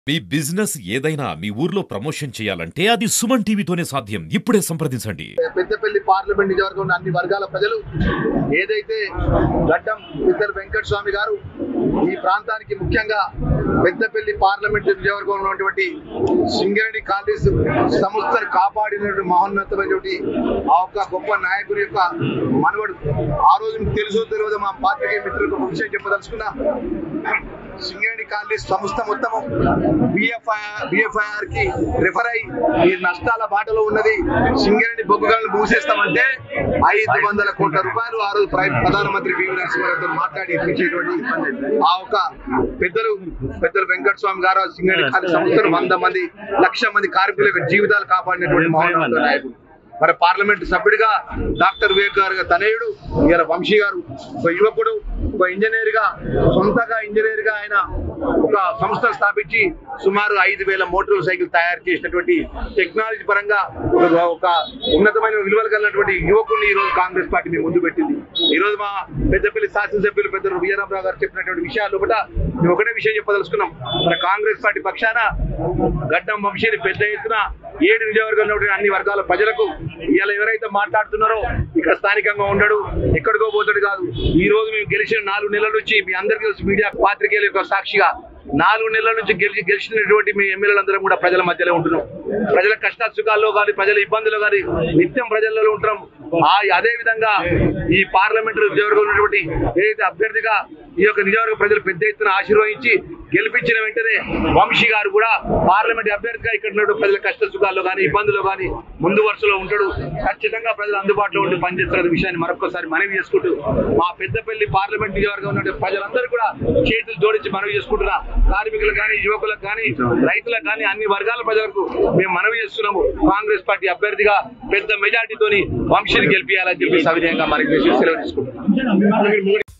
మీ business ఏదైనా మీ ఊర్లో promotion చేయాలంటే అది సుమన్ టీవీతోనే సాధ్యం ఇప్పుడే సంప్రదించండి పెద్దపల్లి పార్లమెంట్ నియోజకవర్గం ఉన్న అన్ని వర్గాల ప్రజలు ఏదైతే గడ్డం ఇద్దరు వెంకట స్వామి గారు ఈ ప్రాంతానికి ముఖ్యంగా పెద్దపల్లి పార్లమెంట్ నియోజకవర్గంలో ఉన్నటువంటి సింగరేణి కాలేజ్ సంస్థను కాపాడినటువంటి మహోన్నతమైనటువంటి ఆ ఒక్క గొప్ప నాయకుడి యొక్క మనవడు ఆ రోజు మీకు తెలుసో తెలియదు మా పాత్రికేయ మిత్రులకు ఒక విషయం చెప్పదలుచుకున్నా సింగరేణి కాలేజ్ సంస్థ మొత్తము బిఎఫ్ఐఆర్ బిఎఫ్ఐఆర్ కి రిఫర్ అయి ఈ నష్టాల బాటలో ఉన్నది సింగరేణి బొగ్గులను మూసేస్తామంటే ఐదు వందల కోట్ల రూపాయలు ఆ రోజు ప్ర- ప్రధానమంత్రి పివి నరసింహారావుతో మాట్లాడి ఇప్పించేటువంటి ఆ ఒక పెద్దలు పెద్దలు వెంకట స్వామి గారు ఆ సింగరేణి కాలేజ్ సంస్థను వంద మంది లక్ష మంది కార్మికుల యొక్క జీవితాలు కాపాడినటువంటి మహోన్నత నాయకుడు మరి పార్లమెంట్ సభ్యుడిగా డాక్టర్ వివేక్ గారు తనయుడు ఇవాళ వంశీ గారు ఒక యువకుడు ఒక ఇంజనీర్ గా సొంతగా ఇంజనీర్ గా ఆయన ఒక సంస్థ స్థాపించి సుమారు ఐదు వేల మోటార్ సైకిల్ తయారు చేసినటువంటి టెక్నాలజీ పరంగా ఒక- ఒక ఉన్నతమైన విలువలు కలిగినటువంటి యువకుడిని ఈ రోజు కాంగ్రెస్ పార్టీ మీ ముందు పెట్టింది ఈ రోజు మా పెద్దపల్లి శాసనసభ్యులు పెద్ద విజయరామరావు గారు చెప్పినటువంటి విషయాలు కూడా మేము ఒకటే విషయం చెప్పదలుచుకున్నాం మన కాంగ్రెస్ పార్టీ పక్షాన గడ్డం వంశీని పెద్ద ఎత్తున ఏడు నియోజకవర్గంలో ఉన్న అన్ని వర్గాల ప్రజలకు ఇలా ఎవరైతే మాట్లాడుతున్నారో ఇక్కడ స్థానికంగా ఉండడు ఎక్కడికో పోతాడు కాదు ఈ రోజు మేము గెలిచిన నాలుగు నెలల నుంచి మీ అందరికీ తెలుసు మీడియా పాత్రికేయుల యొక్క సాక్షిగా నాలుగు నెలల నుంచి గెలిచి గెలిచినటువంటి మీ ఎమ్మెల్యేలందరం కూడా ప్రజల మధ్యలో ఉంటున్నాం ప్రజల కష్ట సుఖాల్లో కానీ ప్రజల ఇబ్బందులు కానీ నిత్యం ప్రజలలో ఉంటాం ఆ అదే విధంగా ఈ పార్లమెంట్ నియోజకవర్గంలో ఉన్నటువంటి ఏదైతే అభ్యర్థిగా ఈ యొక్క నియోజకవర్గ ప్రజలు పెద్ద ఎత్తున ఆశీర్వదించి గెలిపించిన వెంటనే వంశీ గారు కూడా పార్లమెంట్ అభ్యర్థిగా ఇక్కడ ఉన్న ప్రజల కష్ట సుఖాల్లో కానీ ఇబ్బందుల్లో కానీ ముందు వరుసలో ఉంటాడు ఖచ్చితంగా ప్రజలు అందుబాటులో ఉండి పనిచేస్తున్న విషయాన్ని మరొకసారి మనవి చేసుకుంటూ మా పెద్దపల్లి పార్లమెంట్ నియోజకవర్గం ఉన్న ప్రజలందరూ కూడా చేతులు జోడించి మనవి చేసుకుంటున్నా కార్మికులకు కానీ యువకులకు కానీ రైతులకు కానీ అన్ని వర్గాల ప్రజలకు మేము మనవి చేస్తున్నాము కాంగ్రెస్ పార్టీ అభ్యర్థిగా పెద్ద మెజార్టీతోని వంశీని గెలిపించాలని చెప్పి సవినయంగా మనవి చేసి సెలవు తీసుకుంటున్నాం